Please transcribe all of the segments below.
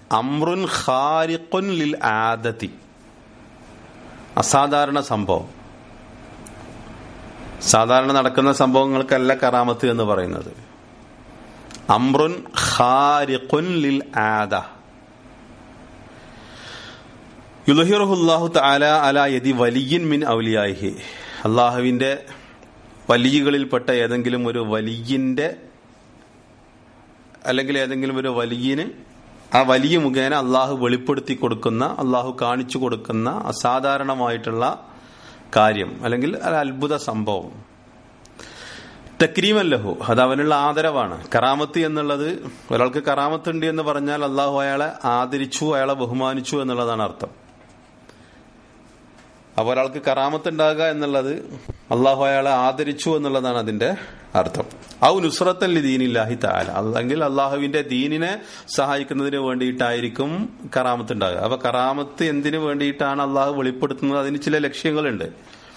അമ്രുൻ ഖാരിഖുൻ ലിൽ ആദത്തി അസാധാരണ സംഭവം സാധാരണ നടക്കുന്ന സംഭവങ്ങൾക്കല്ല കറാമത്ത് എന്ന് പറയുന്നത് അമ്രുൻ ഖാരിഖുൻ ലിൽ ആദ യുലഹിറുഹുല്ലാഹു തആല അല യദി വലിയൻ മിൻ ഔലിയാഹി അള്ളാഹുവിന്റെ വലിയകളിൽപ്പെട്ട ഏതെങ്കിലും ഒരു വലിയന്റെ അല്ലെങ്കിൽ ഏതെങ്കിലും ഒരു വലിയന് ആ വലിയ മുഖേന അള്ളാഹു വെളിപ്പെടുത്തി കൊടുക്കുന്ന അള്ളാഹു കാണിച്ചു കൊടുക്കുന്ന അസാധാരണമായിട്ടുള്ള കാര്യം അല്ലെങ്കിൽ ഒരു അത്ഭുത സംഭവം തക്രീമല്ലഹു അത് അവനുള്ള ആദരവാണ് കറാമത്ത് എന്നുള്ളത് ഒരാൾക്ക് കറാമത്ത് ഉണ്ട് എന്ന് പറഞ്ഞാൽ അള്ളാഹു അയാളെ ആദരിച്ചു അയാളെ ബഹുമാനിച്ചു എന്നുള്ളതാണ് അർത്ഥം അപ്പോൾ ഒരാൾക്ക് കറാമത്ത് ഉണ്ടാകുക എന്നുള്ളത് അള്ളാഹു അയാളെ ആദരിച്ചു എന്നുള്ളതാണ് അതിന്റെ അർത്ഥം ഔ നുസ്രത്തല്ലി ദീനില്ലാഹി താല അല്ലെങ്കിൽ അള്ളാഹുവിന്റെ ദീനിനെ സഹായിക്കുന്നതിന് വേണ്ടിയിട്ടായിരിക്കും കറാമത്ത് ഉണ്ടാകുക അപ്പൊ കറാമത്ത് എന്തിനു വേണ്ടിയിട്ടാണ് അള്ളാഹു വെളിപ്പെടുത്തുന്നത് അതിന് ചില ലക്ഷ്യങ്ങളുണ്ട്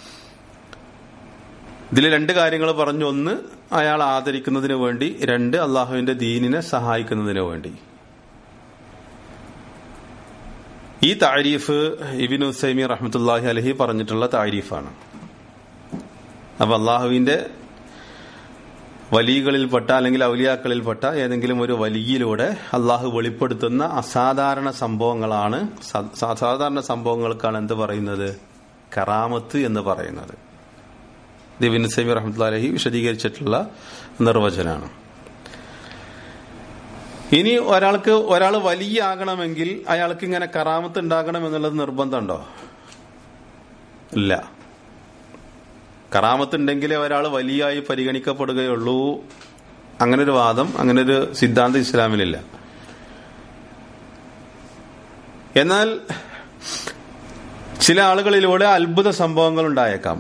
ഇതിൽ രണ്ട് കാര്യങ്ങൾ പറഞ്ഞു ഒന്ന് അയാൾ ആദരിക്കുന്നതിന് വേണ്ടി രണ്ട് അള്ളാഹുവിന്റെ ദീനിനെ സഹായിക്കുന്നതിന് വേണ്ടി ഈ താരീഫ് ഇബിൻ ഉസൈമി റഹ്മത്തുല്ലാഹി അലഹി പറഞ്ഞിട്ടുള്ള താരീഫാണ് അപ്പൊ അള്ളാഹുവിന്റെ വലിയകളിൽപ്പെട്ട അല്ലെങ്കിൽ ഔലിയാക്കളിൽപ്പെട്ട ഏതെങ്കിലും ഒരു വലിയിലൂടെ അള്ളാഹു വെളിപ്പെടുത്തുന്ന അസാധാരണ സംഭവങ്ങളാണ് സാധാരണ സംഭവങ്ങൾക്കാണ് എന്ത് പറയുന്നത് കറാമത്ത് എന്ന് പറയുന്നത് ദിബിൻ സൈമി റഹ്മത്തുല്ലാഹി വിശദീകരിച്ചിട്ടുള്ള നിർവചനാണ് ഇനി ഒരാൾക്ക് ഒരാൾ വലിയ ആകണമെങ്കിൽ അയാൾക്ക് ഇങ്ങനെ കറാമത്ത് ഉണ്ടാകണം എന്നുള്ളത് നിർബന്ധമുണ്ടോ ഇല്ല കറാമത്ത് ഉണ്ടെങ്കിലേ ഒരാൾ വലിയായി പരിഗണിക്കപ്പെടുകയുള്ളൂ അങ്ങനെ ഒരു വാദം അങ്ങനെ ഒരു സിദ്ധാന്തം ഇസ്ലാമിലില്ല എന്നാൽ ചില ആളുകളിലൂടെ അത്ഭുത സംഭവങ്ങൾ ഉണ്ടായേക്കാം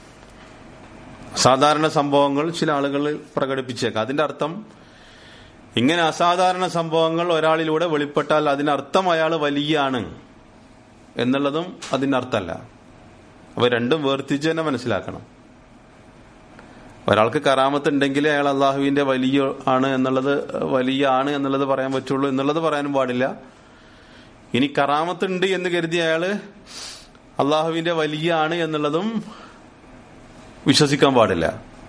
സാധാരണ സംഭവങ്ങൾ ചില ആളുകളിൽ പ്രകടിപ്പിച്ചേക്കാം അതിന്റെ അർത്ഥം ഇങ്ങനെ അസാധാരണ സംഭവങ്ങൾ ഒരാളിലൂടെ വെളിപ്പെട്ടാൽ അതിനർത്ഥം അയാൾ വലിയാണ് എന്നുള്ളതും അതിനർത്ഥമല്ല അപ്പൊ രണ്ടും വേർതിരിച്ച് തന്നെ മനസ്സിലാക്കണം ഒരാൾക്ക് കറാമത്ത് ഉണ്ടെങ്കിൽ അയാൾ അള്ളാഹുവിന്റെ വലിയ ആണ് എന്നുള്ളത് വലിയ ആണ് എന്നുള്ളത് പറയാൻ പറ്റുള്ളൂ എന്നുള്ളത് പറയാനും പാടില്ല ഇനി കറാമത്ത് ഉണ്ട് എന്ന് കരുതി അയാള് അള്ളാഹുവിന്റെ വലിയ ആണ് എന്നുള്ളതും വിശ്വസിക്കാൻ പാടില്ല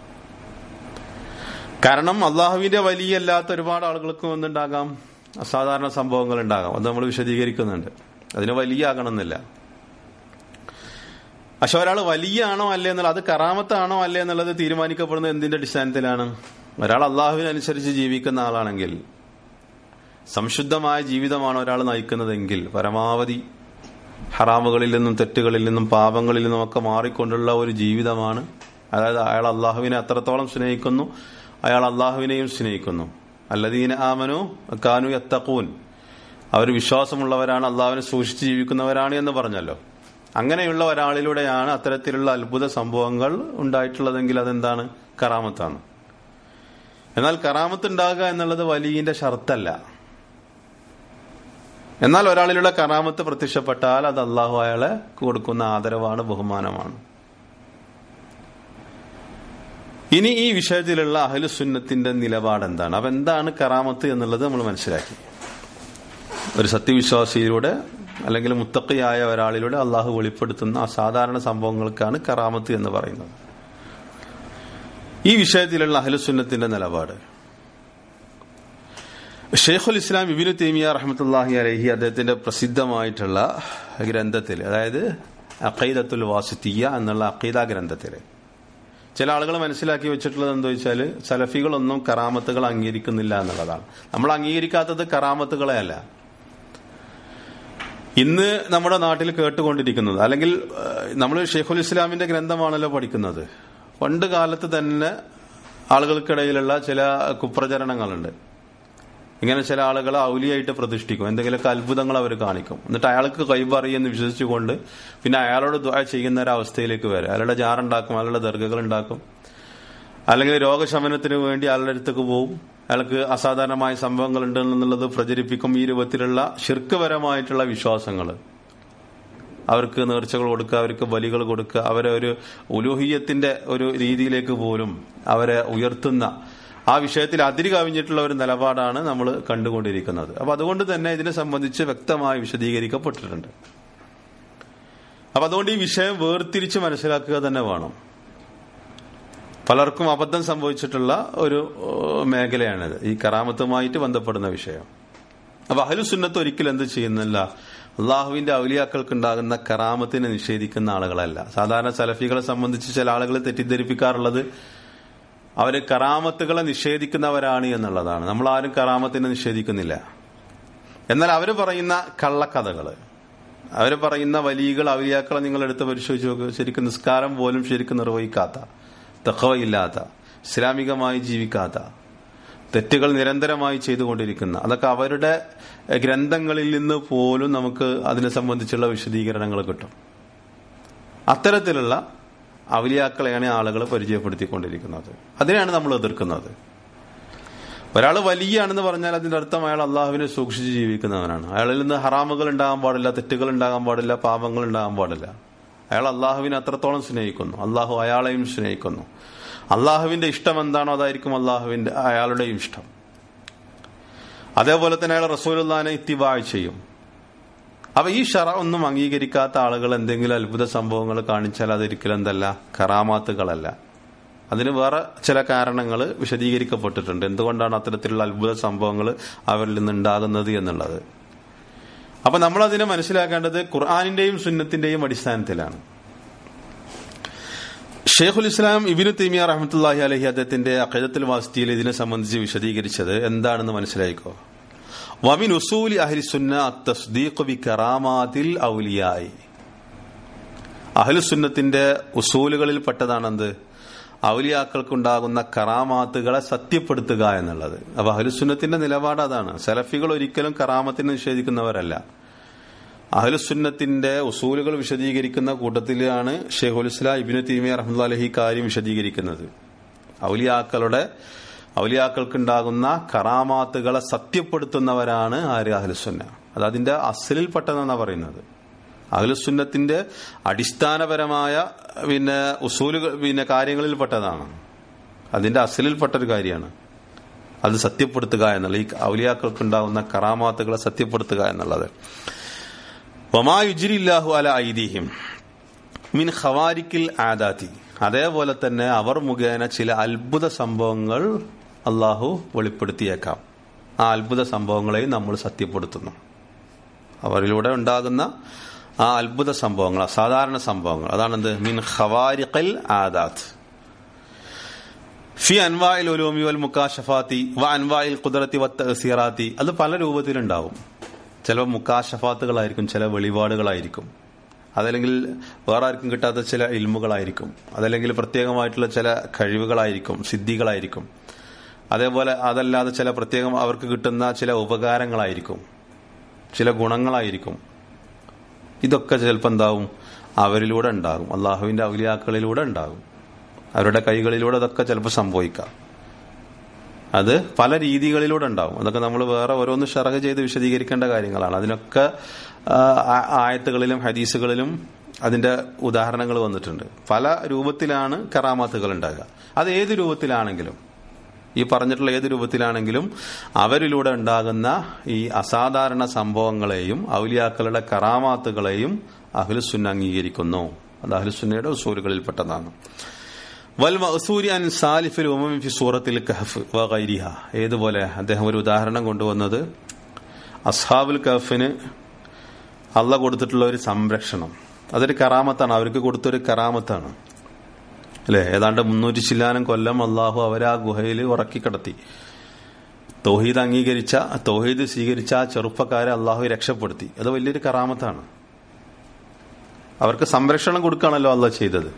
കാരണം അള്ളാഹുവിന്റെ വലിയ അല്ലാത്ത ഒരുപാട് ആളുകൾക്ക് ഒന്നുണ്ടാകാം അസാധാരണ സംഭവങ്ങൾ ഉണ്ടാകാം അത് നമ്മൾ വിശദീകരിക്കുന്നുണ്ട് അതിന് വലിയ ആകണമെന്നില്ല പക്ഷെ ഒരാൾ വലിയ ആണോ അല്ലേ എന്നുള്ളത് അത് കറാമത്താണോ അല്ലേ എന്നുള്ളത് തീരുമാനിക്കപ്പെടുന്നത് എന്തിന്റെ അടിസ്ഥാനത്തിലാണ് ഒരാൾ അള്ളാഹുവിനനുസരിച്ച് ജീവിക്കുന്ന ആളാണെങ്കിൽ സംശുദ്ധമായ ജീവിതമാണ് ഒരാൾ നയിക്കുന്നതെങ്കിൽ പരമാവധി ഹറാമുകളിൽ നിന്നും തെറ്റുകളിൽ നിന്നും പാപങ്ങളിൽ നിന്നും ഒക്കെ മാറിക്കൊണ്ടുള്ള ഒരു ജീവിതമാണ് അതായത് അയാൾ അള്ളാഹുവിനെ അത്രത്തോളം സ്നേഹിക്കുന്നു അയാൾ അള്ളാഹുവിനെയും സ്നേഹിക്കുന്നു അല്ലദീന ആമനു കാനു എത്തക്കൂൻ അവർ വിശ്വാസമുള്ളവരാണ് അള്ളാഹുവിനെ സൂക്ഷിച്ച് ജീവിക്കുന്നവരാണ് എന്ന് പറഞ്ഞല്ലോ അങ്ങനെയുള്ള ഒരാളിലൂടെയാണ് അത്തരത്തിലുള്ള അത്ഭുത സംഭവങ്ങൾ ഉണ്ടായിട്ടുള്ളതെങ്കിൽ അതെന്താണ് കറാമത്താണ് എന്നാൽ കറാമത്ത് ഉണ്ടാകുക എന്നുള്ളത് വലിയന്റെ ഷർത്തല്ല എന്നാൽ ഒരാളിലുള്ള കറാമത്ത് പ്രത്യക്ഷപ്പെട്ടാൽ അത് അള്ളാഹു അയാളെ കൊടുക്കുന്ന ആദരവാണ് ബഹുമാനമാണ് ഇനി ഈ വിഷയത്തിലുള്ള അഹലുസുന്നത്തിന്റെ നിലപാട് എന്താണ് അപ്പൊ എന്താണ് കറാമത്ത് എന്നുള്ളത് നമ്മൾ മനസ്സിലാക്കി ഒരു സത്യവിശ്വാസിയിലൂടെ അല്ലെങ്കിൽ മുത്തക്കയായ ഒരാളിലൂടെ അള്ളാഹു വെളിപ്പെടുത്തുന്ന അസാധാരണ സംഭവങ്ങൾക്കാണ് കറാമത്ത് എന്ന് പറയുന്നത് ഈ വിഷയത്തിലുള്ള അഹലുസുന്നത്തിന്റെ നിലപാട് ഷെയ്ഖുൽ ഇസ്ലാം ഇബിനു തേമിയ റഹമത്തല്ലാഹി അലഹി അദ്ദേഹത്തിന്റെ പ്രസിദ്ധമായിട്ടുള്ള ഗ്രന്ഥത്തിൽ അതായത് അഖീദത്തുൽ വാസിത്തിയ എന്നുള്ള അഖീദ ഗ്രന്ഥത്തിൽ ചില ആളുകൾ മനസ്സിലാക്കി വെച്ചിട്ടുള്ളത് എന്താ വെച്ചാൽ സലഫികളൊന്നും കറാമത്തുകൾ അംഗീകരിക്കുന്നില്ല എന്നുള്ളതാണ് നമ്മൾ അംഗീകരിക്കാത്തത് കറാമത്തുകളെ അല്ല ഇന്ന് നമ്മുടെ നാട്ടിൽ കേട്ടുകൊണ്ടിരിക്കുന്നത് അല്ലെങ്കിൽ നമ്മൾ ഷെയ്ഖുൽ ഇസ്ലാമിന്റെ ഗ്രന്ഥമാണല്ലോ പഠിക്കുന്നത് പണ്ട് കാലത്ത് തന്നെ ആളുകൾക്കിടയിലുള്ള ചില കുപ്രചരണങ്ങളുണ്ട് ഇങ്ങനെ ചില ആളുകളെ ഔലിയായിട്ട് പ്രതിഷ്ഠിക്കും എന്തെങ്കിലുമൊക്കെ അത്ഭുതങ്ങൾ അവർ കാണിക്കും എന്നിട്ട് അയാൾക്ക് കൈപറിയെന്ന് വിശ്വസിച്ചുകൊണ്ട് പിന്നെ അയാളോട് ദ്വാ ചെയ്യുന്ന ഒരു അവസ്ഥയിലേക്ക് വരും അയാളുടെ ജാറുണ്ടാക്കും അയാളുടെ ദർഗകൾ ഉണ്ടാക്കും അല്ലെങ്കിൽ രോഗശമനത്തിന് വേണ്ടി അയാളുടെ അടുത്തേക്ക് പോവും അയാൾക്ക് അസാധാരണമായ സംഭവങ്ങൾ ഉണ്ട് എന്നുള്ളത് പ്രചരിപ്പിക്കും ഈ രൂപത്തിലുള്ള ശിർക്കപരമായിട്ടുള്ള വിശ്വാസങ്ങൾ അവർക്ക് നേർച്ചകൾ കൊടുക്കുക അവർക്ക് ബലികൾ കൊടുക്കുക അവരെ ഒരു ഉലൂഹിയത്തിന്റെ ഒരു രീതിയിലേക്ക് പോലും അവരെ ഉയർത്തുന്ന ആ വിഷയത്തിൽ അതിര് കവിഞ്ഞിട്ടുള്ള ഒരു നിലപാടാണ് നമ്മൾ കണ്ടുകൊണ്ടിരിക്കുന്നത് അപ്പൊ അതുകൊണ്ട് തന്നെ ഇതിനെ സംബന്ധിച്ച് വ്യക്തമായി വിശദീകരിക്കപ്പെട്ടിട്ടുണ്ട് അപ്പൊ അതുകൊണ്ട് ഈ വിഷയം വേർതിരിച്ച് മനസ്സിലാക്കുക തന്നെ വേണം പലർക്കും അബദ്ധം സംഭവിച്ചിട്ടുള്ള ഒരു ഏഹ്, മേഖലയാണിത് ഈ കറാമത്തുമായിട്ട് ബന്ധപ്പെടുന്ന വിഷയം അപ്പൊ അഹലുസുന്നത്ത് ഒരിക്കലും എന്ത് ചെയ്യുന്നില്ല അള്ളാഹുവിന്റെ ഔലിയാക്കൾക്ക് ഉണ്ടാകുന്ന കറാമത്തിനെ നിഷേധിക്കുന്ന ആളുകളല്ല സാധാരണ സലഫികളെ സംബന്ധിച്ച് ചില ആളുകൾ തെറ്റിദ്ധരിപ്പിക്കാറുള്ളത് അവര് കറാമത്തുകളെ നിഷേധിക്കുന്നവരാണ് എന്നുള്ളതാണ് നമ്മൾ ആരും കറാമത്തിനെ നിഷേധിക്കുന്നില്ല എന്നാൽ അവര് പറയുന്ന കള്ളക്കഥകള് അവര് പറയുന്ന വലിയകൾ ഔലിയാക്കളെ നിങ്ങൾ എടുത്ത് പരിശോധിച്ച് നോക്ക് ശരിക്കും നിസ്കാരം പോലും ശരിക്കും നിർവഹിക്കാത്ത തക്കവയില്ലാത്ത ഇസ്ലാമികമായി ജീവിക്കാത്ത തെറ്റുകൾ നിരന്തരമായി ചെയ്തുകൊണ്ടിരിക്കുന്ന അതൊക്കെ അവരുടെ ഗ്രന്ഥങ്ങളിൽ നിന്ന് പോലും നമുക്ക് അതിനെ സംബന്ധിച്ചുള്ള വിശദീകരണങ്ങൾ കിട്ടും അത്തരത്തിലുള്ള ഔലിയാക്കളെയാണ് ആളുകൾ പരിചയപ്പെടുത്തിക്കൊണ്ടിരിക്കുന്നത് അതിനെയാണ് നമ്മൾ എതിർക്കുന്നത് ഒരാൾ വലിയാണെന്ന് പറഞ്ഞാൽ അതിന്റെ അർത്ഥം അയാൾ അള്ളാഹുവിനെ സൂക്ഷിച്ച് ജീവിക്കുന്നവനാണ് അയാളിൽ നിന്ന് ഹറാമുകൾ ഉണ്ടാകാൻ പാടില്ല തെറ്റുകൾ ഉണ്ടാകാൻ പാടില്ല പാപങ്ങൾ ഉണ്ടാകാൻ പാടില്ല അയാൾ അള്ളാഹുവിനെ അത്രത്തോളം സ്നേഹിക്കുന്നു അള്ളാഹു അയാളെയും സ്നേഹിക്കുന്നു അള്ളാഹുവിന്റെ ഇഷ്ടം എന്താണോ അതായിരിക്കും അള്ളാഹുവിന്റെ അയാളുടെയും ഇഷ്ടം അതേപോലെ തന്നെ അയാൾ റസൂലുല്ലാനെ ഇത്തിബായ് ചെയ്യും അപ്പൊ ഈ ഷറ ഒന്നും അംഗീകരിക്കാത്ത ആളുകൾ എന്തെങ്കിലും അത്ഭുത സംഭവങ്ങൾ കാണിച്ചാൽ അതൊരിക്കലും എന്തല്ല കറാമാത്തുകളല്ല അതിന് വേറെ ചില കാരണങ്ങൾ വിശദീകരിക്കപ്പെട്ടിട്ടുണ്ട് എന്തുകൊണ്ടാണ് അത്തരത്തിലുള്ള അത്ഭുത സംഭവങ്ങൾ അവരിൽ നിന്നുണ്ടാകുന്നത് എന്നുള്ളത് അപ്പൊ നമ്മൾ അതിനെ മനസ്സിലാക്കേണ്ടത് ഖുർആാനിന്റെയും സുന്നത്തിന്റെയും അടിസ്ഥാനത്തിലാണ് ഷെയ്ഖുൽ ഇസ്ലാം ഇബിനു തീമിയ റഹ്മത്തുല്ലാഹി അലഹി അദ്ദേഹത്തിന്റെ അഖൈദത്തുൽ വാസ്തിയിൽ ഇതിനെ സംബന്ധിച്ച് വിശദീകരിച്ചത് എന്താണെന്ന് മനസ്സിലായിക്കോ വമിൻ ഉസൂലി അഹ്ലി സുന്ന അത്തസ്ദീഖ് ബി കറാമാതിൽ ഔലിയായി അഹ്ലുസുന്നത്തിന്റെ ഉസൂലുകളിൽ പെട്ടതാണെന്ത് ഔലിയാക്കൾക്കുണ്ടാകുന്ന കറാമാത്തുകളെ സത്യപ്പെടുത്തുക എന്നുള്ളത് അപ്പൊ അഹ്ലുസുന്നത്തിന്റെ നിലപാട് അതാണ് സലഫികൾ ഒരിക്കലും കറാമത്തിനെ നിഷേധിക്കുന്നവരല്ല അഹ്ലുസുന്നത്തിന്റെ ഉസൂലുകൾ വിശദീകരിക്കുന്ന കൂട്ടത്തിലാണ് ഷെയ്ഖുൽ ഇസ്ലാം ഇബിനു തീമിയ റഹ്മുല്ല അലഹി കാര്യം വിശദീകരിക്കുന്നത് ഔലിയാക്കളുടെ ഔലിയാക്കൾക്കുണ്ടാകുന്ന കറാമാത്തുകളെ സത്യപ്പെടുത്തുന്നവരാണ് ആര് അഹ്ലുസുന്ന അത് അതിന്റെ അസലിൽപ്പെട്ടതെന്നാണ് പറയുന്നത് അഹ്ലുസുന്നത്തിന്റെ അടിസ്ഥാനപരമായ പിന്നെ ഉസൂലുകൾ പിന്നെ കാര്യങ്ങളിൽപ്പെട്ടതാണ് അതിന്റെ അസലിൽപ്പെട്ട ഒരു കാര്യമാണ് അത് സത്യപ്പെടുത്തുക എന്നുള്ള ഈ ഔലിയാക്കൾക്കുണ്ടാകുന്ന കറാമാത്തുകളെ സത്യപ്പെടുത്തുക എന്നുള്ളത് വമായുജിരില്ലാഹു അല ഐതിഹ്യം മിൻ ഖവാരിക്കിൽ ആദാത്തി അതേപോലെ തന്നെ അവർ മുഖേന ചില അത്ഭുത സംഭവങ്ങൾ അള്ളാഹു വെളിപ്പെടുത്തിയേക്കാം ആ അത്ഭുത സംഭവങ്ങളെയും നമ്മൾ സത്യപ്പെടുത്തുന്നു അവരിലൂടെ ഉണ്ടാകുന്ന ആ അത്ഭുത സംഭവങ്ങൾ അസാധാരണ സംഭവങ്ങൾ അതാണെന്ത് മിൻ ഖവാരിഖൽ ആദാത്ത് ഫി അൻവായിൽ ഒലൂമി വൽ മുക്കാഷഫാത്തി വ അൻവായിൽ കുദറത്തി വ തഹസീറാത്തി അത് പല രൂപത്തിലുണ്ടാവും ചില മുക്കാഷഫാത്തുകളായിരിക്കും ചില വെളിപാടുകളായിരിക്കും അതല്ലെങ്കിൽ വേറെ ആർക്കും കിട്ടാത്ത ചില ഇൽമുകളായിരിക്കും അതല്ലെങ്കിൽ പ്രത്യേകമായിട്ടുള്ള ചില കഴിവുകളായിരിക്കും സിദ്ധികളായിരിക്കും അതേപോലെ അതല്ലാതെ ചില പ്രത്യേകം അവർക്ക് കിട്ടുന്ന ചില ഉപകാരങ്ങളായിരിക്കും ചില ഗുണങ്ങളായിരിക്കും ഇതൊക്കെ ചിലപ്പോൾ എന്താവും അവരിലൂടെ ഉണ്ടാകും അള്ളാഹുവിന്റെ ഔലിയാക്കളിലൂടെ ഉണ്ടാകും അവരുടെ കൈകളിലൂടെ അതൊക്കെ ചിലപ്പോൾ സംഭവിക്കാം അത് പല രീതികളിലൂടെ ഉണ്ടാവും അതൊക്കെ നമ്മൾ വേറെ ഓരോന്ന് ഷറഹ് ചെയ്ത് വിശദീകരിക്കേണ്ട കാര്യങ്ങളാണ് അതിനൊക്കെ ആ, ആ- ആയത്തുകളിലും ഹദീസുകളിലും അതിന്റെ ഉദാഹരണങ്ങൾ വന്നിട്ടുണ്ട് പല രൂപത്തിലാണ് കറാമാത്തുകൾ ഉണ്ടാകുക അത് ഏത് രൂപത്തിലാണെങ്കിലും ഈ പറഞ്ഞിട്ടുള്ള ഏത് രൂപത്തിലാണെങ്കിലും അവരിലൂടെ ഉണ്ടാകുന്ന ഈ അസാധാരണ സംഭവങ്ങളെയും ഔലിയാക്കളുടെ കറാമാത്തുകളെയും അഹ്ലുസുന്ന അംഗീകരിക്കുന്നു അത് അഹ്ലുസുന്നയുടെ ഉസൂലുകളിൽപ്പെട്ടതാണ് വൽ മഅസൂരി അൻ സാലിഫിൽ ഉമമി ഫി സൂറത്തിൽ കഹഫ് വ ഗൈരിഹ ഏതുപോലെ അദ്ദേഹം ഒരു ഉദാഹരണം കൊണ്ടുവന്നത് അസ്ഹാബുൽ കഹഫിന് അള്ള കൊടുത്തിട്ടുള്ള ഒരു സംരക്ഷണം അതൊരു കറാമത്താണ് അവർക്ക് കൊടുത്തൊരു കറാമത്താണ് അല്ലെ ഏതാണ്ട് മുന്നൂറ്റി ചില്ലാനം കൊല്ലം അള്ളാഹു അവരെ ആ ഗുഹയിൽ ഉറക്കി കിടത്തി തൗഹീദ് അംഗീകരിച്ച തൗഹീദ് സ്വീകരിച്ച ആ ചെറുപ്പക്കാരെ അള്ളാഹു രക്ഷപ്പെടുത്തി അത് വലിയൊരു കറാമത്താണ് അവർക്ക് സംരക്ഷണം കൊടുക്കുകയാണല്ലോ അള്ളാഹ് ചെയ്തത്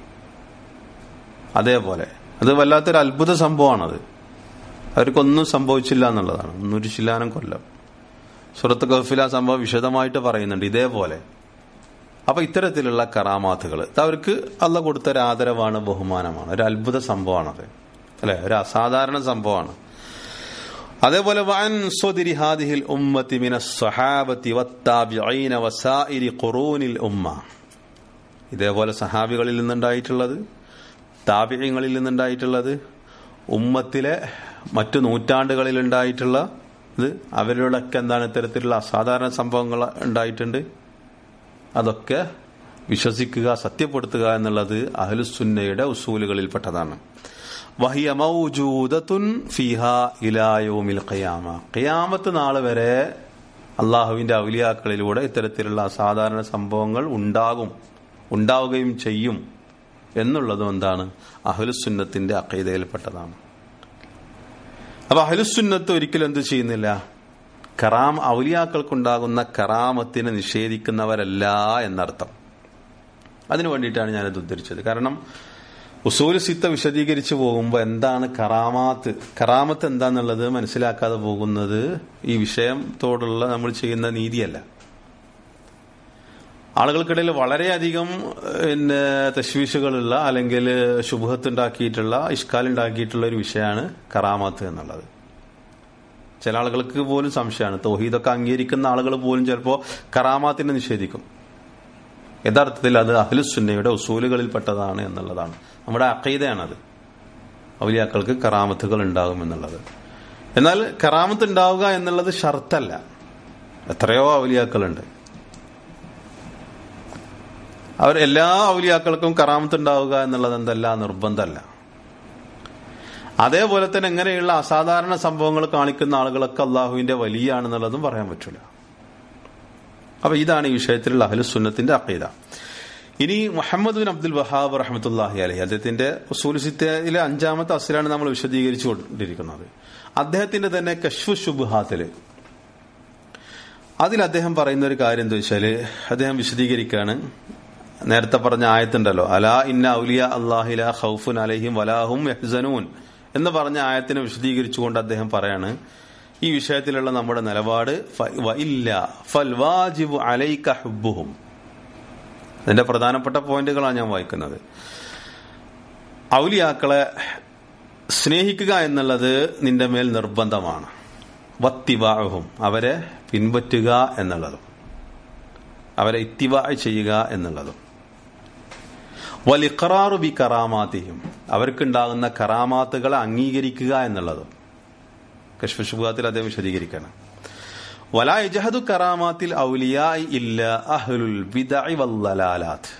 അതേപോലെ അത് വല്ലാത്തൊരു അത്ഭുത സംഭവമാണത് അവർക്കൊന്നും സംഭവിച്ചില്ല എന്നുള്ളതാണ് മുന്നൂറ്റി ചില്ലാനം കൊല്ലം സുറത്ത് ഗഫിൽ ആ സംഭവം വിശദമായിട്ട് പറയുന്നുണ്ട് ഇതേപോലെ അപ്പൊ ഇത്തരത്തിലുള്ള കറാമാത്തുകൾ ഇത് അവർക്ക് അല്ല കൊടുത്ത ഒരു ആദരവാണ് ബഹുമാനമാണ് ഒരു അത്ഭുത സംഭവമാണത് അല്ലെ ഒരു അസാധാരണ സംഭവമാണ് അതേപോലെ വൻ സ്വദിരി ഹാദിഹിൽ ഉമ്മത്തി മിന സ്വഹാബത്തി വത്താബിഈന വസായിരി ഖുറൂനിൽ ഉമ്മ ഇതേപോലെ സഹാബികളിൽ നിന്നുണ്ടായിട്ടുള്ളത് താപിയങ്ങളിൽ നിന്നുണ്ടായിട്ടുള്ളത് ഉമ്മത്തിലെ മറ്റു നൂറ്റാണ്ടുകളിൽ ഉണ്ടായിട്ടുള്ള ഇത് അവരോടൊക്കെ എന്താണ് ഇത്തരത്തിലുള്ള അസാധാരണ സംഭവങ്ങൾ ഉണ്ടായിട്ടുണ്ട് അതൊക്കെ വിശ്വസിക്കുക സത്യപ്പെടുത്തുക എന്നുള്ളത് അഹ്ലുസുന്നയുടെ ഉസൂലുകളിൽപ്പെട്ടതാണ് വഹിയ മൗജൂദത്തുൻ ഫിഹ ഇലായോമിൽ ഖിയാമ ഖിയാമത്ത് നാൾ വരെ അള്ളാഹുവിന്റെ ഔലിയാക്കളിലൂടെ ഇത്തരത്തിലുള്ള അസാധാരണ സംഭവങ്ങൾ ഉണ്ടാകും ഉണ്ടാവുകയും ചെയ്യും എന്നുള്ളതും എന്താണ് അഹ്ലുസുന്നത്തിന്റെ അക്കൈതയിൽപ്പെട്ടതാണ് അപ്പൊ അഹ്ലുസുന്നത്ത് ഒരിക്കലും എന്ത് ചെയ്യുന്നില്ല കറാം ഔലിയാക്കൾക്കുണ്ടാകുന്ന കറാമത്തിനെ നിഷേധിക്കുന്നവരല്ല എന്നർത്ഥം അതിനു വേണ്ടിയിട്ടാണ് ഞാനത് ഉദ്ധരിച്ചത് കാരണം ഉസൂൽ സിത്ത വിശദീകരിച്ചു പോകുമ്പോൾ എന്താണ് കറാമാത്ത് കറാമത്ത് എന്താന്നുള്ളത് മനസ്സിലാക്കാതെ പോകുന്നത് ഈ വിഷയത്തോടുള്ള നമ്മൾ ചെയ്യുന്ന നീതിയല്ല ആളുകൾക്കിടയിൽ വളരെയധികം പിന്നെ തശ്വീഷുകളുള്ള അല്ലെങ്കിൽ ശുഭത്തുണ്ടാക്കിയിട്ടുള്ള ഇഷ്കാലുണ്ടാക്കിയിട്ടുള്ള ഒരു വിഷയമാണ് കറാമാത്ത് എന്നുള്ളത് ചില ആളുകൾക്ക് പോലും സംശയമാണ് തോഹീദൊക്കെ അംഗീകരിക്കുന്ന ആളുകൾ പോലും ചിലപ്പോൾ കറാമാത്തിനെ നിഷേധിക്കും യഥാർത്ഥത്തിൽ അത് അഹ്ലുസുന്നയുടെ ഉസൂലുകളിൽപ്പെട്ടതാണ് എന്നുള്ളതാണ് നമ്മുടെ അക്കൈതയാണത് ഔലിയാക്കൾക്ക് കറാമത്തുകൾ ഉണ്ടാകും എന്നുള്ളത് എന്നാൽ കറാമത്ത് ഉണ്ടാവുക എന്നുള്ളത് ഷർത്തല്ല എത്രയോ ഔലിയാക്കളുണ്ട് അവർ എല്ലാ ഔലിയാക്കൾക്കും കറാമത്ത് ഉണ്ടാവുക എന്നുള്ളത് എന്തല്ല നിർബന്ധമല്ല അതേപോലെ തന്നെ എങ്ങനെയുള്ള അസാധാരണ സംഭവങ്ങൾ കാണിക്കുന്ന ആളുകളൊക്കെ അള്ളാഹുവിന്റെ വലിയാണെന്നുള്ളതും പറയാൻ പറ്റില്ല അപ്പൊ ഇതാണ് ഈ വിഷയത്തിലുള്ള അഹ്ലുസുന്നത്തിന്റെ അക്കീത ഇനി മുഹമ്മദ് ബിൻ അബ്ദുൽ വഹാബ് റഹമത്തുല്ലാഹി അലഹി അദ്ദേഹത്തിന്റെ ഉസൂലുസിത്തയിലെ അഞ്ചാമത്തെ അസിലാണ് നമ്മൾ വിശദീകരിച്ചു കൊണ്ടിരിക്കുന്നത് അദ്ദേഹത്തിന്റെ തന്നെ കശ്ഫു ശുബുഹാത്തില് അതിൽ അദ്ദേഹം പറയുന്ന ഒരു കാര്യം എന്താ വെച്ചാല് അദ്ദേഹം വിശദീകരിക്കുകയാണ് നേരത്തെ പറഞ്ഞ ആയത്തുണ്ടല്ലോ അലാ ഇന്ന ഔലിയ അള്ളാഹില ഖൗഫുൻ അലഹിം വലാഹും യഹ്സനൂൻ എന്ന് പറഞ്ഞ ആയത്തിനെ വിശദീകരിച്ചുകൊണ്ട് അദ്ദേഹം പറയാണ് ഈ വിഷയത്തിലുള്ള നമ്മുടെ നിലപാട് ഇല്ല ഫൽ വാജിബു അലൈക ഹുബ്ബുഹും അതിന്റെ പ്രധാനപ്പെട്ട പോയിന്റുകളാണ് ഞാൻ വായിക്കുന്നത് ഔലിയാക്കളെ സ്നേഹിക്കുക എന്നുള്ളത് നിന്റെ മേൽ നിർബന്ധമാണ് വത്തിവാഹും അവരെ പിൻപറ്റുക എന്നുള്ളതും അവരെ ഇത്തിവാ ചെയ്യുക എന്നുള്ളതും വലിഖറാറു ബി കറാമാത്തിയും അവർക്കുണ്ടാകുന്ന കറാമാത്തുകളെ അംഗീകരിക്കുക എന്നുള്ളതും കശ്മഷുബാത്തിൽ അദ്ദേഹം വിശദീകരിക്കണം വലാ ഇജഹദു കറാമാത്തിൽ ഔലിയായി ഇല്ല അഹ്ലുൽ ബിദഇ വല്ലലാലാത്ത്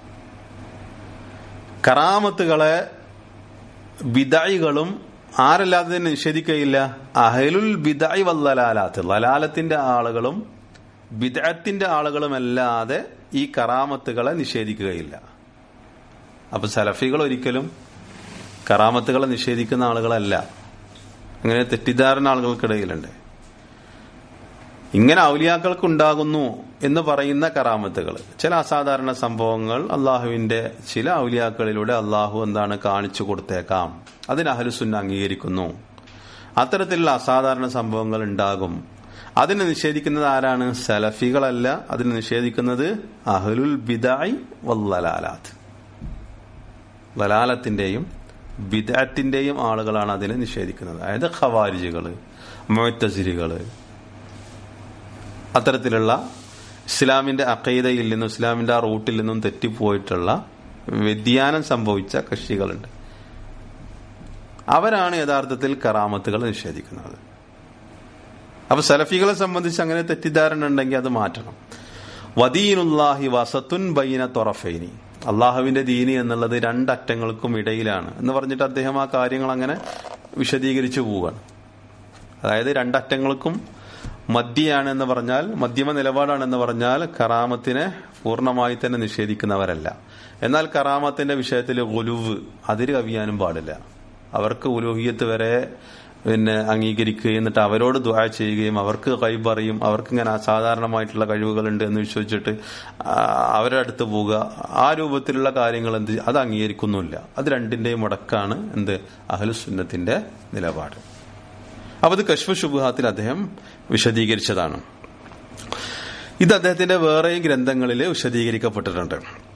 കറാമത്തുകളെ ബിദൈകളും ആരല്ലാതെ തന്നെ നിഷേധിക്കുകയില്ല അഹലുൽ ബിദഇ വല്ലലാലാത്ത് ലലാലത്തിന്റെ ആളുകളും ബിദഅത്തിന്റെ ആളുകളുമല്ലാതെ ഈ കറാമത്തുകളെ നിഷേധിക്കുകയില്ല അപ്പൊ സലഫികൾ ഒരിക്കലും കറാമത്തുകളെ നിഷേധിക്കുന്ന ആളുകളല്ല അങ്ങനെ തെറ്റിദ്ധാരണ ആളുകൾക്കിടയിലുണ്ട് ഇങ്ങനെ ഔലിയാക്കൾക്ക് ഉണ്ടാകുന്നു എന്ന് പറയുന്ന കറാമത്തുകൾ ചില അസാധാരണ സംഭവങ്ങൾ അള്ളാഹുവിന്റെ ചില ഔലിയാക്കളിലൂടെ അള്ളാഹു എന്താണ് കാണിച്ചു കൊടുത്തേക്കാം അതിന് അഹലുസുന്ന അംഗീകരിക്കുന്നു അത്തരത്തിലുള്ള അസാധാരണ സംഭവങ്ങൾ ഉണ്ടാകും അതിനെ നിഷേധിക്കുന്നത് ആരാണ് സലഫികളല്ല അതിനെ നിഷേധിക്കുന്നത് അഹലുൽ ബിദായി വല്ലലാലാത്ത് വലാലത്തിന്റെയും ബിദാത്തിന്റെയും ആളുകളാണ് അതിനെ നിഷേധിക്കുന്നത് അതായത് ഖവാരിജുകള് മൊത്തസിരികള് അത്തരത്തിലുള്ള ഇസ്ലാമിന്റെ അക്കൈതയിൽ നിന്നും ഇസ്ലാമിന്റെ ആ റൂട്ടിൽ നിന്നും തെറ്റിപ്പോയിട്ടുള്ള വ്യതിയാനം സംഭവിച്ച കക്ഷികളുണ്ട് അവരാണ് യഥാർത്ഥത്തിൽ കറാമത്തുകൾ നിഷേധിക്കുന്നത് അപ്പൊ സലഫികളെ സംബന്ധിച്ച് അങ്ങനെ തെറ്റിദ്ധാരണ ഉണ്ടെങ്കിൽ അത് മാറ്റണം വദീനുല്ലാഹി വസത്തുൻ ബൈന തൊറഫൈനി അള്ളാഹുവിന്റെ ദീനി എന്നുള്ളത് രണ്ടറ്റങ്ങൾക്കും ഇടയിലാണ് എന്ന് പറഞ്ഞിട്ട് അദ്ദേഹം ആ കാര്യങ്ങൾ അങ്ങനെ വിശദീകരിച്ചു പോവുകയാണ് അതായത് രണ്ടറ്റങ്ങൾക്കും മധ്യയാണ് എന്ന് പറഞ്ഞാൽ മധ്യമ നിലപാടാണെന്ന് പറഞ്ഞാൽ കറാമത്തിനെ പൂർണ്ണമായി തന്നെ നിഷേധിക്കുന്നവരല്ല എന്നാൽ കറാമത്തിന്റെ വിഷയത്തിൽ ഒലുവ് അതിര് കവിയാനും പാടില്ല അവർക്ക് ഉലൂഹിയത്ത് വരെ പിന്നെ അംഗീകരിക്കുകയും എന്നിട്ട് അവരോട് ദുആ ചെയ്യുകയും അവർക്ക് കൈപറയും അവർക്ക് ഇങ്ങനെ അസാധാരണമായിട്ടുള്ള കഴിവുകളുണ്ട് എന്ന് വിശ്വസിച്ചിട്ട് അവരുടെ അടുത്ത് പോവുക ആ രൂപത്തിലുള്ള കാര്യങ്ങൾ എന്ത് അത് അംഗീകരിക്കുന്നില്ല അത് രണ്ടിന്റെയും മുടക്കാണ് എന്ത് അഹലുസുന്നത്തിന്റെ നിലപാട് അപ്പൊ ഇത് കശ്മ ശുബുഹാത്തിൽ അദ്ദേഹം വിശദീകരിച്ചതാണ് ഇത് അദ്ദേഹത്തിന്റെ വേറെയും ഗ്രന്ഥങ്ങളിൽ വിശദീകരിക്കപ്പെട്ടിട്ടുണ്ട്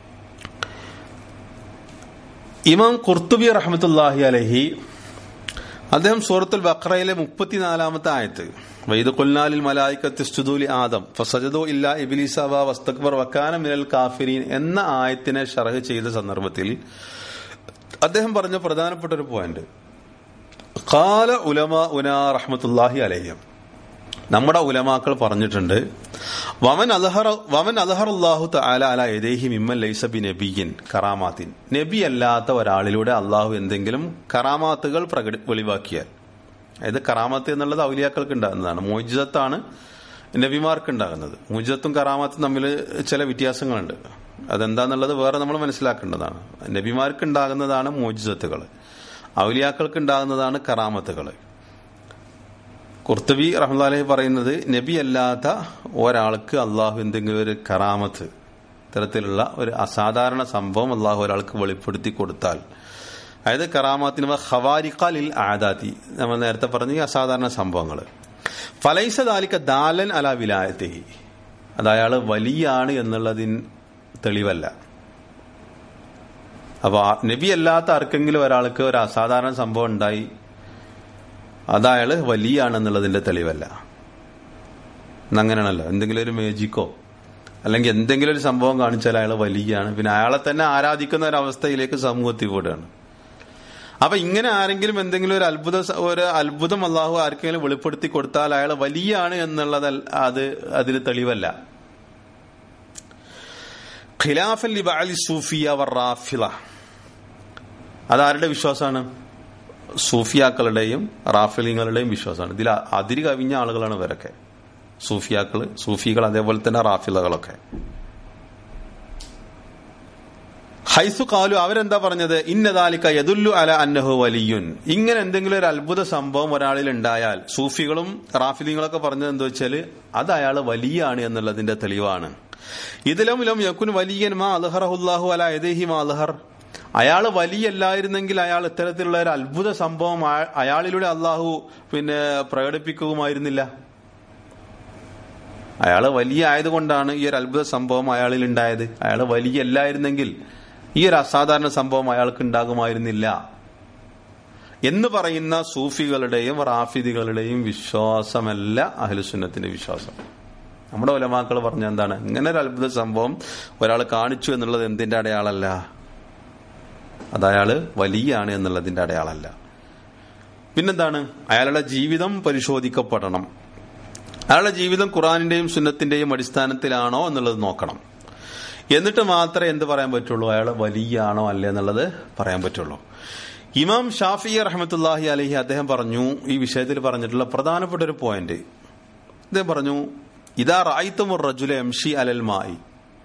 ഇമാം കുർത്തുബി റഹമത്തുല്ലാഹി അലഹി അദ്ദേഹം സൂറത്തുൽ ബക്രയിലെ മുപ്പത്തിനാലാമത്തെ ആയത്ത് വൈദ് കൊല്ലാലിൽ മലായിക്കത്തുസ്തുദൂലി ആദം ഫസജദോ ഇല്ല ഇബിലിസ വ വസ്തക്ബർ വക്കാന മിനൽ കാഫിരീൻ എന്ന ആയത്തിനെ ഷറഹ് ചെയ്ത സന്ദർഭത്തിൽ അദ്ദേഹം പറഞ്ഞ പ്രധാനപ്പെട്ട ഒരു പോയിന്റ് കാല ഉലമ ഉന റഹ്മത്തുല്ലാഹി അലയ്യം നമ്മുടെ ഉലമാക്കൾ പറഞ്ഞിട്ടുണ്ട് വമൻ അലഹർ വമൻ അലഹറുല്ലാഹു തആല അല യദൈഹി മിമ്മൻ ലൈസ ബി നബിയിൻ കറാമാത്തിൻ നബി അല്ലാത്ത ഒരാളിലൂടെ അള്ളാഹു എന്തെങ്കിലും കറാമാത്തുകൾ പ്രകടി വെളിവാക്കിയാൽ അതായത് കറാമത്ത് എന്നുള്ളത് ഔലിയാക്കൾക്ക് ഉണ്ടാകുന്നതാണ് മോജിതത്താണ് നബിമാർക്ക് ഉണ്ടാകുന്നത് മോജിതത്തും കറാമത്തും തമ്മിൽ ചില വ്യത്യാസങ്ങളുണ്ട് അതെന്താന്നുള്ളത് വേറെ നമ്മൾ മനസ്സിലാക്കേണ്ടതാണ് നബിമാർക്ക് ഉണ്ടാകുന്നതാണ് മോജിതത്തുകൾ ഔലിയാക്കൾക്ക് ഉണ്ടാകുന്നതാണ് കറാമത്തുകൾ കുർത്തുബി റഹ്ലാലഹി പറയുന്നത് നബി അല്ലാത്ത ഒരാൾക്ക് അള്ളാഹു എന്തെങ്കിലും ഒരു കറാമത്ത് ഇത്തരത്തിലുള്ള ഒരു അസാധാരണ സംഭവം അള്ളാഹു ഒരാൾക്ക് വെളിപ്പെടുത്തി കൊടുത്താൽ അതായത് കറാമാത്തിന് ഹവാരിഖാലിൽ ആദാത്തി നമ്മൾ നേരത്തെ പറഞ്ഞ ഈ അസാധാരണ സംഭവങ്ങൾ ഫലൈസ ദാലിക്ക ദാലൻ അല വിലായത്തെ അത് അയാൾ വലിയാണ് എന്നുള്ളതിന് തെളിവല്ല അപ്പൊ നബി അല്ലാത്ത ആർക്കെങ്കിലും ഒരാൾക്ക് ഒരു അസാധാരണ സംഭവം ഉണ്ടായി അതയാള് വലിയാണെന്നുള്ളതിന്റെ തെളിവല്ല അങ്ങനെയാണല്ലോ എന്തെങ്കിലും ഒരു മേജിക്കോ അല്ലെങ്കിൽ എന്തെങ്കിലും ഒരു സംഭവം കാണിച്ചാൽ അയാൾ വലിയാണ് പിന്നെ അയാളെ തന്നെ ആരാധിക്കുന്ന ഒരു അവസ്ഥയിലേക്ക് സമൂഹത്തിൽ പോവുകയാണ് അപ്പൊ ഇങ്ങനെ ആരെങ്കിലും എന്തെങ്കിലും ഒരു അത്ഭുത ഒരു അത്ഭുതം അള്ളാഹു ആർക്കെങ്കിലും വെളിപ്പെടുത്തി കൊടുത്താൽ അയാൾ വലിയാണ് എന്നുള്ളത് അത് അതിന് തെളിവല്ല ഖിലാഫൽ സൂഫിയ വറാഫില അതാരുടെ വിശ്വാസമാണ് സൂഫിയാക്കളുടെയും റാഫിലിങ്ങളുടെയും വിശ്വാസമാണ് ഇതിൽ അതിര് കവിഞ്ഞ ആളുകളാണ് ഇവരൊക്കെ സൂഫിയാക്കള് സൂഫികൾ അതേപോലെ തന്നെ റാഫിലകളൊക്കെ ഹൈസു കാലു അവരെന്താ പറഞ്ഞത് ഇന്നതാലിക്ക യദുല്ലു അല അന്നഹു വലിയുൻ ഇങ്ങനെ എന്തെങ്കിലും ഒരു അത്ഭുത സംഭവം ഒരാളിൽ ഉണ്ടായാൽ സൂഫികളും റാഫിലിങ്ങളൊക്കെ പറഞ്ഞത് എന്താ വെച്ചാൽ അത് അയാൾ വലിയാണ് എന്നുള്ളതിന്റെ തെളിവാണ് ഇതിലും ഇലും യക്കുൻ വലിയൻ മാ അൽഹറഹുല്ലാഹു അല യദേഹി മാ അൽഹർ അയാൾ വലിയല്ലായിരുന്നെങ്കിൽ അയാൾ ഇത്തരത്തിലുള്ള ഒരു അത്ഭുത സംഭവം അയാളിലൂടെ അള്ളാഹു പിന്നെ പ്രകടിപ്പിക്കുകയുമായിരുന്നില്ല അയാൾ വലിയ ആയതുകൊണ്ടാണ് ഈ ഒരു അത്ഭുത സംഭവം അയാളിൽ ഉണ്ടായത് അയാൾ വലിയല്ലായിരുന്നെങ്കിൽ ഈ ഒരു അസാധാരണ സംഭവം അയാൾക്ക് ഉണ്ടാകുമായിരുന്നില്ല എന്ന് പറയുന്ന സൂഫികളുടെയും റാഫിദികളുടെയും വിശ്വാസമല്ല അഹ്ലുസുന്നത്തിന്റെ വിശ്വാസം നമ്മുടെ ഒലമാക്കൾ പറഞ്ഞ എന്താണ് ഇങ്ങനെ ഒരു അത്ഭുത സംഭവം ഒരാൾ കാണിച്ചു എന്നുള്ളത് എന്തിന്റെ അടയാളല്ല അത് അയാള് വലിയാണ് എന്നുള്ളതിന്റെ അടയാളല്ല പിന്നെന്താണ് അയാളുടെ ജീവിതം പരിശോധിക്കപ്പെടണം അയാളുടെ ജീവിതം ഖുറാനിന്റെയും സുന്നത്തിന്റെയും അടിസ്ഥാനത്തിലാണോ എന്നുള്ളത് നോക്കണം എന്നിട്ട് മാത്രമേ എന്ത് പറയാൻ പറ്റുള്ളൂ അയാൾ വലിയാണോ അല്ലേ എന്നുള്ളത് പറയാൻ പറ്റുള്ളൂ ഇമാം ഷാഫി റഹമത്തുല്ലാഹി അലഹി അദ്ദേഹം പറഞ്ഞു ഈ വിഷയത്തിൽ പറഞ്ഞിട്ടുള്ള പ്രധാനപ്പെട്ട ഒരു പോയിന്റ് അദ്ദേഹം പറഞ്ഞു ഇതാ റായിത്തമുർ റജുല എം ഷി അലൽമായി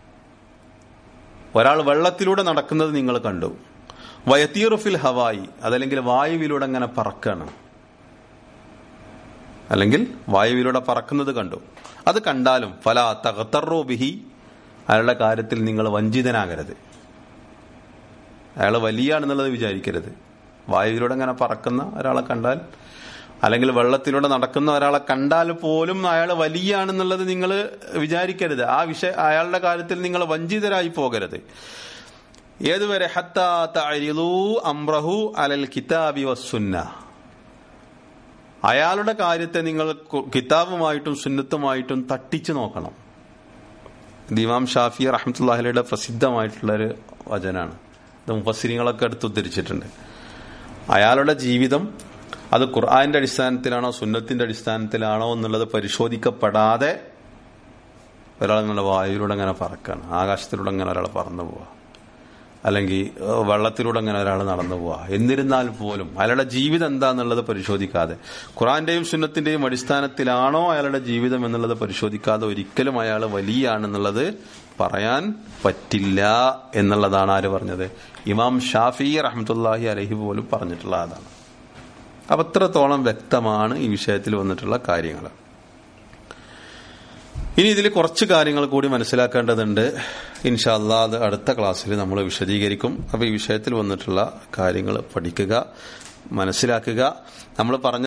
ഒരാൾ വെള്ളത്തിലൂടെ നടക്കുന്നത് നിങ്ങൾ കണ്ടു വയത്തീറുഫിൽ ഹവായി അതല്ലെങ്കിൽ വായുവിലൂടെ അങ്ങനെ പറക്കാണ് അല്ലെങ്കിൽ വായുവിലൂടെ പറക്കുന്നത് കണ്ടു അത് കണ്ടാലും ഫല തകത്തറോ ബിഹി അയാളുടെ കാര്യത്തിൽ നിങ്ങൾ വഞ്ചിതനാകരുത് അയാൾ വലിയാണെന്നുള്ളത് വിചാരിക്കരുത് വായുവിലൂടെ അങ്ങനെ പറക്കുന്ന ഒരാളെ കണ്ടാൽ അല്ലെങ്കിൽ വെള്ളത്തിലൂടെ നടക്കുന്ന ഒരാളെ കണ്ടാൽ പോലും അയാൾ വലിയാണെന്നുള്ളത് നിങ്ങൾ വിചാരിക്കരുത് ആ വിഷയ അയാളുടെ കാര്യത്തിൽ നിങ്ങൾ വഞ്ചിതരായി പോകരുത് ഏതുവരെ അംറഹു അലൽ കിതാബി വസുന്ന അയാളുടെ കാര്യത്തെ നിങ്ങൾ കിതാബുമായിട്ടും സുന്നത്തുമായിട്ടും തട്ടിച്ചു നോക്കണം ഇത് ഇമാം ഷാഫി റഹമത്തുല്ലാഹിലയുടെ പ്രസിദ്ധമായിട്ടുള്ള ഒരു വചനാണ് ഇത് മുഫസിരിങ്ങളൊക്കെ എടുത്ത് ഉദ്ധരിച്ചിട്ടുണ്ട് അയാളുടെ ജീവിതം അത് ഖുർആാന്റെ അടിസ്ഥാനത്തിലാണോ സുന്നത്തിന്റെ അടിസ്ഥാനത്തിലാണോ എന്നുള്ളത് പരിശോധിക്കപ്പെടാതെ ഒരാൾ ഇങ്ങനെ വായുവിലൂടെ അങ്ങനെ പറക്കാണ് ആകാശത്തിലൂടെ അങ്ങനെ ഒരാൾ പറന്നു പോവുക അല്ലെങ്കിൽ വെള്ളത്തിലൂടെ അങ്ങനെ ഒരാൾ നടന്നു പോവുക എന്നിരുന്നാൽ പോലും അയാളുടെ ജീവിതം എന്താന്നുള്ളത് പരിശോധിക്കാതെ ഖുറാന്റെയും സുന്നത്തിന്റെയും അടിസ്ഥാനത്തിലാണോ അയാളുടെ ജീവിതം എന്നുള്ളത് പരിശോധിക്കാതെ ഒരിക്കലും അയാൾ വലിയാണെന്നുള്ളത് പറയാൻ പറ്റില്ല എന്നുള്ളതാണ് ആര് പറഞ്ഞത് ഇമാം ഷാഫി റഹ്മത്തുല്ലാഹി അലഹി പോലും പറഞ്ഞിട്ടുള്ള അതാണ് അപ്പൊ അത്രത്തോളം വ്യക്തമാണ് ഈ വിഷയത്തിൽ വന്നിട്ടുള്ള കാര്യങ്ങൾ ഇനി ഇതിൽ കുറച്ച് കാര്യങ്ങൾ കൂടി മനസ്സിലാക്കേണ്ടതുണ്ട് ഇൻഷാല്ലാ അത് അടുത്ത ക്ലാസ്സിൽ നമ്മൾ വിശദീകരിക്കും അപ്പൊ ഈ വിഷയത്തിൽ വന്നിട്ടുള്ള കാര്യങ്ങൾ പഠിക്കുക മനസ്സിലാക്കുക നമ്മൾ പറഞ്ഞ